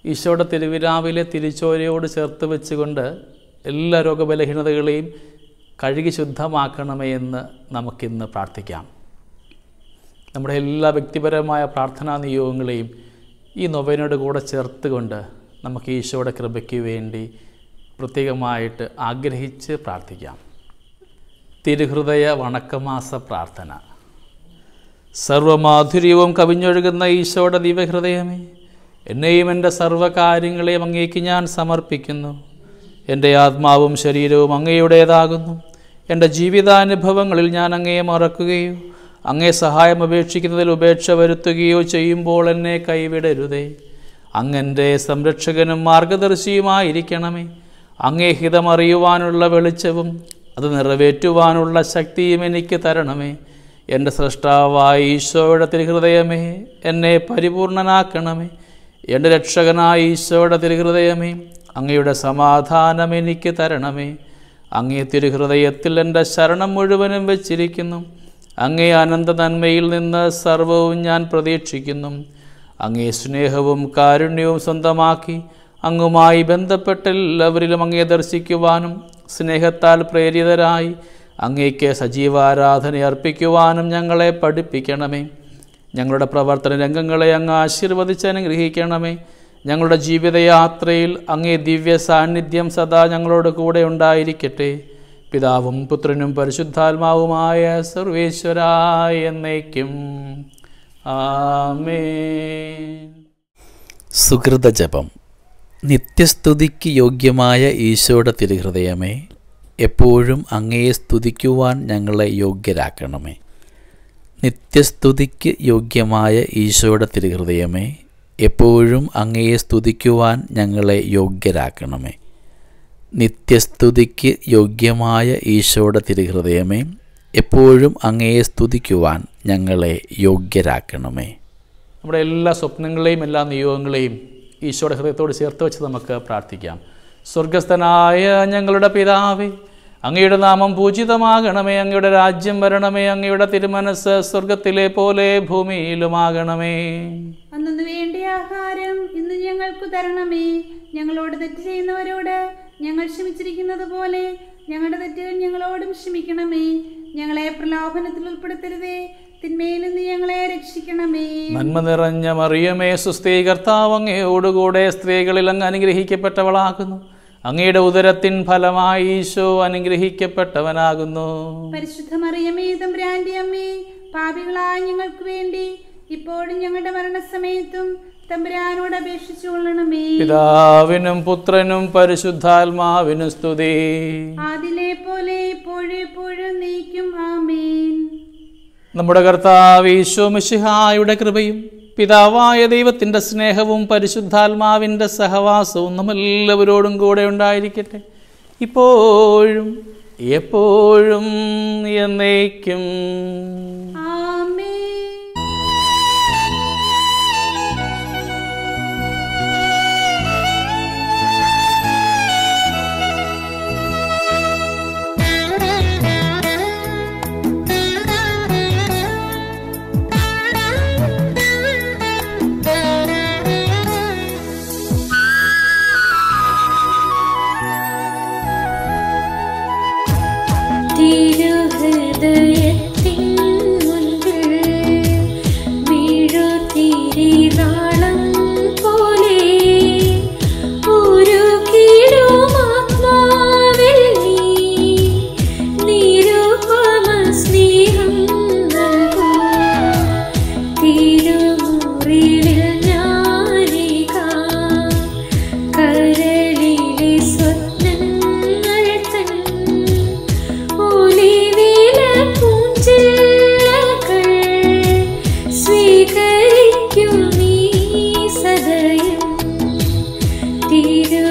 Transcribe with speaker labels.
Speaker 1: ഈശോയുടെ തിരുവിരാവിലെ തിരിച്ചോരയോട് ചേർത്ത് വെച്ചുകൊണ്ട് എല്ലാ രോഗബലഹീനതകളെയും കഴുകി ശുദ്ധമാക്കണമേ എന്ന് നമുക്കിന്ന് പ്രാർത്ഥിക്കാം നമ്മുടെ എല്ലാ വ്യക്തിപരമായ പ്രാർത്ഥനാ നിയോഗങ്ങളെയും ഈ നൊവേനോട് കൂടെ ചേർത്തുകൊണ്ട് നമുക്ക് ഈശോയുടെ കൃപയ്ക്ക് വേണ്ടി പ്രത്യേകമായിട്ട് ആഗ്രഹിച്ച് പ്രാർത്ഥിക്കാം തിരുഹൃദയ വണക്കമാസ പ്രാർത്ഥന സർവമാധുര്യവും കവിഞ്ഞൊഴുകുന്ന ഈശോയുടെ ദിവ്യഹൃദയമേ എന്നെയും എൻ്റെ സർവ്വകാര്യങ്ങളെയും അങ്ങേക്ക് ഞാൻ സമർപ്പിക്കുന്നു എൻ്റെ ആത്മാവും ശരീരവും അങ്ങയുടേതാകുന്നു എൻ്റെ ജീവിതാനുഭവങ്ങളിൽ ഞാൻ അങ്ങയെ മറക്കുകയോ അങ്ങേ സഹായം അപേക്ഷിക്കുന്നതിൽ ഉപേക്ഷ വരുത്തുകയോ ചെയ്യുമ്പോൾ എന്നെ കൈവിടരുതേ അങ്ങൻ്റെ സംരക്ഷകനും മാർഗദർശിയുമായിരിക്കണമേ അങ്ങേ ഹിതമറിയുവാനുള്ള വെളിച്ചവും അത് നിറവേറ്റുവാനുള്ള ശക്തിയും എനിക്ക് തരണമേ എൻ്റെ സൃഷ്ടാവായ ഈശോയുടെ തിരുഹൃദയമേ എന്നെ പരിപൂർണനാക്കണമേ എൻ്റെ രക്ഷകനായ ഈശോയുടെ തിരുഹൃദയമേ അങ്ങയുടെ സമാധാനം എനിക്ക് തരണമേ അങ്ങേ തിരുഹൃദയത്തിൽ എൻ്റെ ശരണം മുഴുവനും വെച്ചിരിക്കുന്നു അങ്ങേ അനന്ത നന്മയിൽ നിന്ന് സർവവും ഞാൻ പ്രതീക്ഷിക്കുന്നു അങ്ങേ സ്നേഹവും കാരുണ്യവും സ്വന്തമാക്കി അങ്ങുമായി ബന്ധപ്പെട്ട എല്ലാവരിലും അങ്ങേ ദർശിക്കുവാനും സ്നേഹത്താൽ പ്രേരിതരായി അങ്ങേക്ക് സജീവാരാധന അർപ്പിക്കുവാനും ഞങ്ങളെ പഠിപ്പിക്കണമേ ഞങ്ങളുടെ പ്രവർത്തന രംഗങ്ങളെ അങ്ങ് ആശീർവദിച്ച് അനുഗ്രഹിക്കണമേ ഞങ്ങളുടെ ജീവിതയാത്രയിൽ അങ്ങേ ദിവ്യ സാന്നിധ്യം സദാ ഞങ്ങളോട് കൂടെ ഉണ്ടായിരിക്കട്ടെ പിതാവും പുത്രനും പരിശുദ്ധാത്മാവുമായ സർവേശ്വരായ എന്നേക്കും ആമേൻ
Speaker 2: സുഹൃത ജപം നിത്യസ്തുതിക്ക് യോഗ്യമായ ഈശോയുടെ തിരുഹൃദയമേ എപ്പോഴും അങ്ങയെ സ്തുതിക്കുവാൻ ഞങ്ങളെ യോഗ്യരാക്കണമേ നിത്യസ്തുതിക്ക് യോഗ്യമായ ഈശോയുടെ തിരുഹൃദയമേ എപ്പോഴും അങ്ങയെ സ്തുതിക്കുവാൻ ഞങ്ങളെ യോഗ്യരാക്കണമേ നിത്യസ്തുതിക്ക് യോഗ്യമായ ഈശോയുടെ തിരുഹൃദയമേ എപ്പോഴും അങ്ങയെ സ്തുതിക്കുവാൻ ഞങ്ങളെ യോഗ്യരാക്കണമേ
Speaker 1: നമ്മുടെ എല്ലാ സ്വപ്നങ്ങളെയും എല്ലാ നിയോഗങ്ങളെയും ഈശോയുടെ ഹൃദയത്തോട് ചേർത്ത് വെച്ച് നമുക്ക് പ്രാർത്ഥിക്കാം സ്വർഗസ്ഥനായ ഞങ്ങളുടെ പിതാവേ അങ്ങയുടെ നാമം പൂജിതമാകണമേ അങ്ങയുടെ രാജ്യം വരണമേ അങ്ങയുടെ തിരുമനസ് സ്വർഗത്തിലെ പോലെ ഭൂമിയിലുമാകണമേ
Speaker 3: അന്നു വേണ്ട ആഹാരം ഇന്ന് ഞങ്ങൾക്ക് തരണമേ ഞങ്ങളോട് തെറ്റ് ചെയ്യുന്നവരോട് ഞങ്ങൾ ക്ഷമിച്ചിരിക്കുന്നത് പോലെ ഞങ്ങളുടെ തെറ്റുകൾ ഞങ്ങളോടും ക്ഷമിക്കണമേ ഞങ്ങളെ പ്രലോഭനത്തിൽ ഉൾപ്പെടുത്തരുതേ തിന്മയിൽ നിന്ന് ഞങ്ങളെ രക്ഷിക്കണമേ
Speaker 1: നന്മ നിറഞ്ഞ മറിയമേ സുസ്ഥീ കർത്താവ് അങ്ങയോടുകൂടെ സ്ത്രീകളിൽ അങ്ങ് അനുഗ്രഹിക്കപ്പെട്ടവളാകുന്നു അങ്ങയുടെ ഉദരത്തിൻ ഫലമായി ഈശോ അനുഗ്രഹിക്കപ്പെട്ടവനാകുന്നു
Speaker 3: പരിശുദ്ധ മറിയമേ തമ്പുരാന്റെ അമ്മേ പാപികളായ ഞങ്ങൾക്ക് വേണ്ടി ഇപ്പോഴും ഞങ്ങളുടെ മരണസമയത്തും തമ്പുരാനോട് അപേക്ഷിച്ചു കൊള്ളണമേ
Speaker 1: പിതാവിനും പുത്രനും പരിശുദ്ധാത്മാവിനും സ്തുതി
Speaker 3: ആദിലെ പോലെ ഇപ്പോഴും എപ്പോഴും നീക്കും ആമേൻ
Speaker 1: നമ്മുടെ കർത്താവ് ഈശോ മിശിഹായുടെ കൃപയും പിതാവായ ദൈവത്തിൻ്റെ സ്നേഹവും പരിശുദ്ധാത്മാവിൻ്റെ സഹവാസവും നമ്മളെല്ലാവരോടും കൂടെ ഉണ്ടായിരിക്കട്ടെ ഇപ്പോഴും എപ്പോഴും എന്നേക്കും
Speaker 3: ആമേൻ
Speaker 4: തിരുഹൃദയത്തിൻ മുൻപിൽ വീഴുതിരിനാളം പോലെ ഉരുകിടും ആത്മാവിൽ നീ നിരുപമ സ്നേഹം നൽകൂ. തിരുമുറിവിൽ ഞാനിക കരളിലെ സ്വപ്നങ്ങൾ തൻ ഒലിവില പൂഞ്ചില്ലകൾ സ്വീകരിക്കും നീ സദയം തിരു